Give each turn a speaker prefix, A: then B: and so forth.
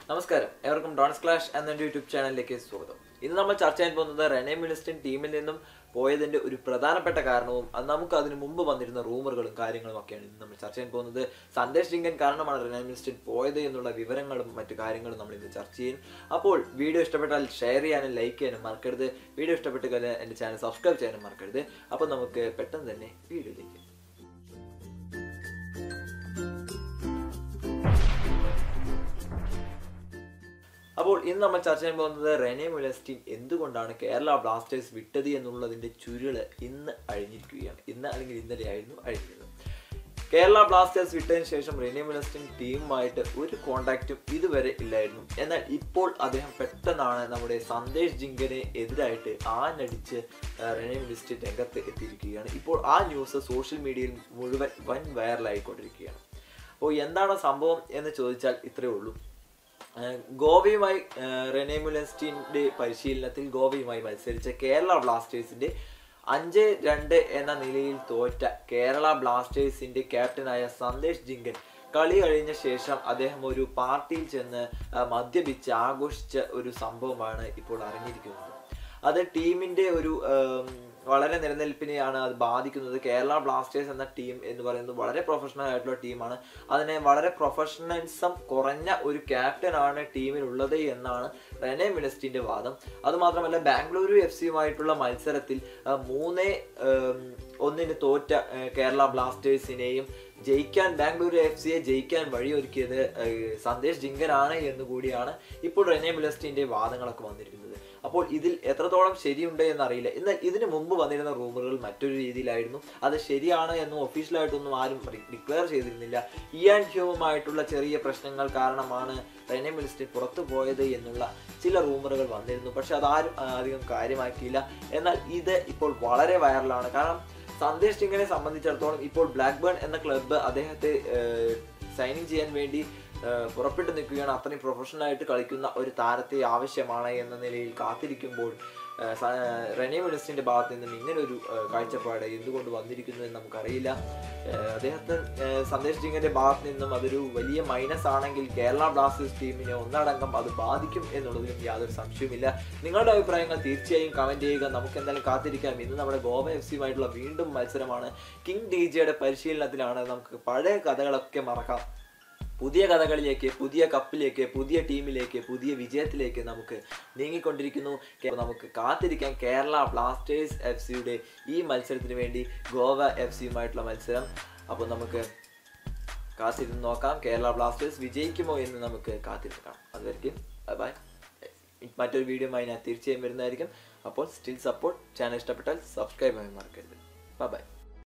A: നമസ്കാരം എവർക്കും dawns clash എന്ന എൻ്റെ യൂട്യൂബ് ചാനലിലേക്ക് സ്വാഗതം ഇന്ന് നമ്മൾ ചർച്ച ചെയ്യാൻ പോകുന്നത് റെനെ മിലിസ്റ്റൻ ടീമിൽ നിന്നും പോയതിന്റെ ഒരു പ്രധാനപ്പെട്ട കാരണവും അത് നമുക്ക് അതിന് മുമ്പ് വന്നിരുന്ന റൂമറുകളും കാര്യങ്ങളും ഒക്കെയാണ് ഇന്ന് നമ്മൾ ചർച്ച ചെയ്യാൻ പോകുന്നത് സന്ദേശ് ജിങ്കൻ കാരണമാണ് റെനെ മിലിസ്റ്റൻ പോയത് എന്നുള്ള വിവരങ്ങളും മറ്റു കാര്യങ്ങളും നമ്മൾ ഇന്ന് ചർച്ച ചെയ്യും അപ്പോൾ വീഡിയോ ഇഷ്ടപ്പെട്ടാൽ ഷെയർ ചെയ്യാനും ലൈക്ക് ചെയ്യാനും മറക്കരുത് വീഡിയോ ഇഷ്ടപ്പെട്ട് കഴിഞ്ഞാൽ എൻ്റെ ചാനൽ സബ്സ്ക്രൈബ് ചെയ്യാനും മറക്കരുത് അപ്പോൾ നമുക്ക് പെട്ടെന്ന് തന്നെ വീഡിയോയിലേക്ക് അപ്പോൾ ഇന്ന് നമ്മൾ ചർച്ച ചെയ്യാൻ പോകുന്നത് റെനെ മുലസ്റ്റിൻ എന്തുകൊണ്ടാണ് കേരള ബ്ലാസ്റ്റേഴ്സ് വിട്ടത് എന്നുള്ളതിന്റെ ചുരുള് ഇന്ന് അഴിഞ്ഞിരിക്കുകയാണ് ഇന്ന് അല്ലെങ്കിൽ ഇന്നലെ ആയിരുന്നു അഴിഞ്ഞത് കേരള ബ്ലാസ്റ്റേഴ്സ് വിട്ടതിന് ശേഷം റെനെ മുലസ്റ്റിൻ ടീമുമായിട്ട് ഒരു കോണ്ടാക്റ്റും ഇതുവരെ ഇല്ലായിരുന്നു എന്നാൽ ഇപ്പോൾ അദ്ദേഹം പെട്ടെന്നാണ് നമ്മുടെ സന്ദേശ് ജിങ്കനെ എതിരായിട്ട് ആഞ്ഞടിച്ച് റെനെ മുലസ്റ്റിൻ രംഗത്ത് എത്തിയിരിക്കുകയാണ് ഇപ്പോൾ ആ ന്യൂസ് സോഷ്യൽ മീഡിയയിൽ മുഴുവൻ വൻ വൈറലായിക്കൊണ്ടിരിക്കുകയാണ് അപ്പോൾ എന്താണ് സംഭവം എന്ന് ചോദിച്ചാൽ ഇത്രയേ ഉള്ളൂ ഏഹ് ഗോവയുമായി ഏഹ് റെനെ മുലസ്റ്റീൻ്റെ പരിശീലനത്തിൽ ഗോവയുമായി മത്സരിച്ച കേരള ബ്ലാസ്റ്റേഴ്സിന്റെ അഞ്ച് രണ്ട് എന്ന നിലയിൽ തോറ്റ കേരള ബ്ലാസ്റ്റേഴ്സിന്റെ ക്യാപ്റ്റനായ സന്ദേശ് ജിങ്കൻ കളി കഴിഞ്ഞ ശേഷം അദ്ദേഹം ഒരു പാർട്ടിയിൽ ചെന്ന് ആ, മദ്യപിച്ച് ആഘോഷിച്ച ഒരു സംഭവമാണ് ഇപ്പോൾ അറിഞ്ഞിരിക്കുന്നത് അത് ടീമിന്റെ ഒരു ഏം, വളരെ നിലനിൽപ്പിനെയാണ് അത് ബാധിക്കുന്നത് കേരള ബ്ലാസ്റ്റേഴ്സ് എന്ന ടീം എന്ന് പറയുന്നത് വളരെ പ്രൊഫഷണൽ ആയിട്ടുള്ള ടീമാണ് അതിനെ വളരെ പ്രൊഫഷണലിസം കുറഞ്ഞ ഒരു ക്യാപ്റ്റനാണ് ടീമിലുള്ളത് എന്നാണ് റെനെ മിനിസ്റ്റിന്റെ വാദം അതുമാത്രമല്ല ബാംഗ്ലൂരു എഫ് സിയുമായിട്ടുള്ള മത്സരത്തിൽ ആ, മൂന്നേ ഏം, ഒന്നിന് തോറ്റ ഏ, കേരള ബ്ലാസ്റ്റേഴ്സിനെയും ജയിക്കാൻ ബാംഗ്ലൂരു എഫ് സിയെ ജയിക്കാൻ വഴിയൊരുക്കിയത് ഏഹ്, സന്ദേശ് ജിങ്കനാണ് എന്ന് കൂടിയാണ് ഇപ്പോൾ റെനെ മിലസ്റ്റിന്റെ വാദങ്ങളൊക്കെ വന്നിരിക്കുന്നത് അപ്പോൾ ഇതിൽ എത്രത്തോളം ശരിയുണ്ട് എന്നറിയില്ല എന്നാൽ ഇതിന് മുമ്പ് വന്നിരുന്ന റൂമറുകൾ മറ്റൊരു രീതിയിലായിരുന്നു അത് ശരിയാണ് എന്നും ഒഫീഷ്യലായിട്ടൊന്നും ആരും ഡിക്ലെയർ ചെയ്തിരുന്നില്ല ഇയാൻ ഹ്യൂവുമായിട്ടുള്ള ചെറിയ പ്രശ്നങ്ങൾ കാരണമാണ് റെനെ മിലിസ്റ്റിൻ പുറത്തു പോയത് എന്നുള്ള ചില റൂമറുകൾ വന്നിരുന്നു പക്ഷെ അതാരും ആ, അധികം കാര്യമാക്കിയില്ല എന്നാൽ ഇത് ഇപ്പോൾ വളരെ വൈറലാണ് കാരണം സന്ദേശ് ജിങ്കിനെ സംബന്ധിച്ചിടത്തോളം ഇപ്പോൾ ബ്ലാക്ക് ബേൺ എന്ന ക്ലബ്ബ് അദ്ദേഹത്തെ സൈനിങ് ചെയ്യാൻ വേണ്ടി ഏഹ്, പുറപ്പെട്ടു നിൽക്കുകയാണ് അത്രയും പ്രൊഫഷണൽ ആയിട്ട് കളിക്കുന്ന ഒരു താരത്തെ ആവശ്യമാണ് എന്ന നിലയിൽ കാത്തിരിക്കുമ്പോൾ ഏഹ്, സ- ഏഹ്, റെനെ മിനിസ്റ്റിന്റെ ഭാഗത്ത് നിന്നും ഇങ്ങനെ ഒരു ഏഹ്, കാഴ്ചപ്പാട് എന്തുകൊണ്ട് വന്നിരിക്കുന്നു എന്ന് നമുക്കറിയില്ല ഏഹ്, അദ്ദേഹത്തെ ഏഹ്, സന്ദേശ് ജിങ്ങിന്റെ ഭാഗത്ത് നിന്നും അതൊരു വലിയ മൈനസ് ആണെങ്കിൽ കേരള ബ്ലാസ്റ്റേഴ്സ് ടീമിനെ ഒന്നടങ്കം അത് ബാധിക്കും എന്നുള്ളതിലും യാതൊരു സംശയവുമില്ല നിങ്ങളുടെ അഭിപ്രായങ്ങൾ തീർച്ചയായും കമന്റ് ചെയ്യുക നമുക്ക് എന്തായാലും കാത്തിരിക്കാം ഇന്ന് നമ്മുടെ ഗോവ എഫ് സിയുമായിട്ടുള്ള വീണ്ടും മത്സരമാണ് കിങ് ഡി ജെയുടെ പരിശീലനത്തിലാണ് നമുക്ക് പഴയ കഥകളൊക്കെ മറക്കാം പുതിയ കഥകളിലേക്ക് പുതിയ കപ്പിലേക്ക് പുതിയ ടീമിലേക്ക് പുതിയ വിജയത്തിലേക്ക് നമുക്ക് നീങ്ങിക്കൊണ്ടിരിക്കുന്നു കേ- നമുക്ക് കാത്തിരിക്കാം കേരള ബ്ലാസ്റ്റേഴ്സ് എഫ് സിയുടെ ഈ മത്സരത്തിന് വേണ്ടി ഗോവ എഫ് സിയുമായിട്ടുള്ള മത്സരം അപ്പോൾ നമുക്ക് കാത്തിരുന്ന് നോക്കാം കേരള ബ്ലാസ്റ്റേഴ്സ് വിജയിക്കുമോ എന്ന് നമുക്ക് കാത്തിരിക്കാം അതുവരെയ്ക്കും ബൈ ബൈ മറ്റൊരു വീഡിയോയുമായി ഞാൻ തീർച്ചയായും വരുന്നതായിരിക്കും അപ്പോൾ സ്റ്റിൽ സപ്പോർട്ട് ചാനൽ ഇഷ്ടപ്പെട്ടാൽ സബ്സ്ക്രൈബ് ചെയ്യാൻ മറക്കരുത് ബൈ ബൈ